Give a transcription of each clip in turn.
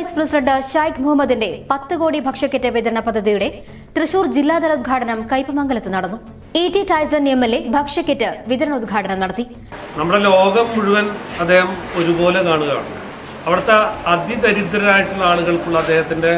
vice president Sheikh മുഹമ്മദിന്റെ പത്ത് കോടി ഭക്ഷ്യക്കിറ്റ് വിതരണ പദ്ധതിയുടെ തൃശൂർ ജില്ലാതല ഉദ്ഘാടനം കയ്പമംഗലത്ത് നടന്നു E T Taison M L A ഭക്ഷ്യക്കിറ്റ് വിതരണോദ്ഘാടനം നടത്തി നമ്മുടെ ലോകം മുഴുവൻ അദ്ദേഹം ഒരുപോലെ കാണുകയാണ് അവിടുത്തെ അതിദരിദ്രരായിട്ടുള്ള ആളുകൾക്കുള്ള അദ്ദേഹത്തിൻ്റെ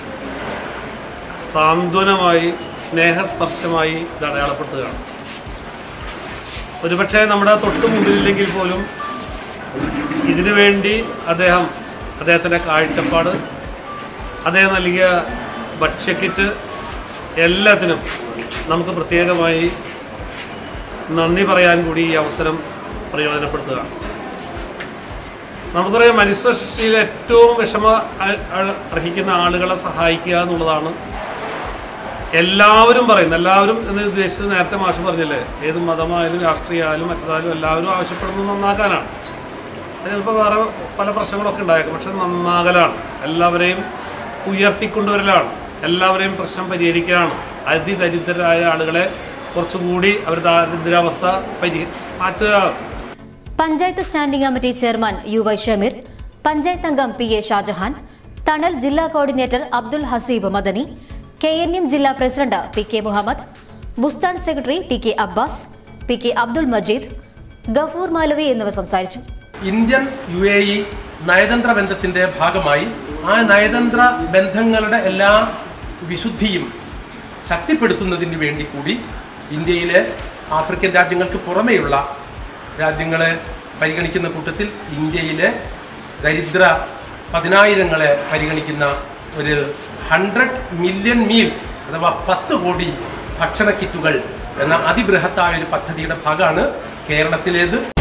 സാന്ത്വനമായി സ്നേഹസ്പർശമായി ഇത് അടയാളപ്പെടുത്തുകയാണ് ഒരുപക്ഷെ നമ്മുടെ തൊട്ട് മുമ്പിലില്ലെങ്കിൽ പോലും ഇതിനു വേണ്ടി അദ്ദേഹം അദ്ദേഹത്തിൻ്റെ കാഴ്ചപ്പാട് അദ്ദേഹം നൽകിയ ഭക്ഷ്യക്കിറ്റ് എല്ലാത്തിനും നമുക്ക് പ്രത്യേകമായി നന്ദി പറയാൻ കൂടി ഈ അവസരം പ്രയോജനപ്പെടുത്തുക നമുക്കറിയാം മനുഷ്യസൃഷ്ടിയിൽ ഏറ്റവും വിഷമ അ- അ- അർഹിക്കുന്ന ആളുകളെ സഹായിക്കുക എന്നുള്ളതാണ് എല്ലാവരും പറയുന്നത് എല്ലാവരും എന്ന് ഉദ്ദേശിച്ചത് നേരത്തെ മാഷ് പറഞ്ഞില്ലേ ഏത് മതമായാലും രാഷ്ട്രീയമായാലും മറ്റേതായാലും എല്ലാവരും ആവശ്യപ്പെടുന്നത് നന്നാക്കാനാണ് അത് ചിലപ്പോൾ വേറെ പല പ്രശ്നങ്ങളൊക്കെ ഉണ്ടായേക്കും പക്ഷെ നന്നാകലാണ് എല്ലാവരെയും ഉയർത്തിക്കൊണ്ടുവരലാണ് എല്ലാവരെയും പ്രശ്നം പരിഹരിക്കലാണ് അതിദരിദ്രരായ ആളുകളെ കുറച്ചുകൂടി അവർ ദാരിദ്ര്യാവസ്ഥ പരി മാറ്റുക panchayat standing committee chairman U Y Shameer panchayat അംഗം പി എ ഷാജഹാൻ തണൽ ജില്ലാ coordinator Abdul Haseeb Madani K N M ജില്ലാ president P K Muhammad Bustan secretary T K Abbas P K Abdul Majeed Gafoor Moulavi എന്നിവർ സംസാരിച്ചു ഇന്ത്യൻ യു എ ഇ നയതന്ത്ര ബന്ധത്തിന്റെ ഭാഗമായി ആ നയതന്ത്ര ബന്ധങ്ങളുടെ എല്ലാ വിശുദ്ധിയും ശക്തിപ്പെടുത്തുന്നതിന് വേണ്ടി കൂടി ഇന്ത്യയിലെ ആഫ്രിക്കൻ രാജ്യങ്ങൾക്ക് പുറമെയുള്ള രാജ്യങ്ങളെ പരിഗണിക്കുന്ന കൂട്ടത്തിൽ ഇന്ത്യയിലെ ദരിദ്ര പതിനായിരങ്ങളെ പരിഗണിക്കുന്ന ഒരു ഹൺഡ്രഡ് മില്യൺ മീൽസ് അഥവാ പത്ത് കോടി ഭക്ഷണ കിറ്റുകൾ എന്ന അതിബൃഹത്തായ ഒരു പദ്ധതിയുടെ ഭാഗമാണ് കേരളത്തിലേത്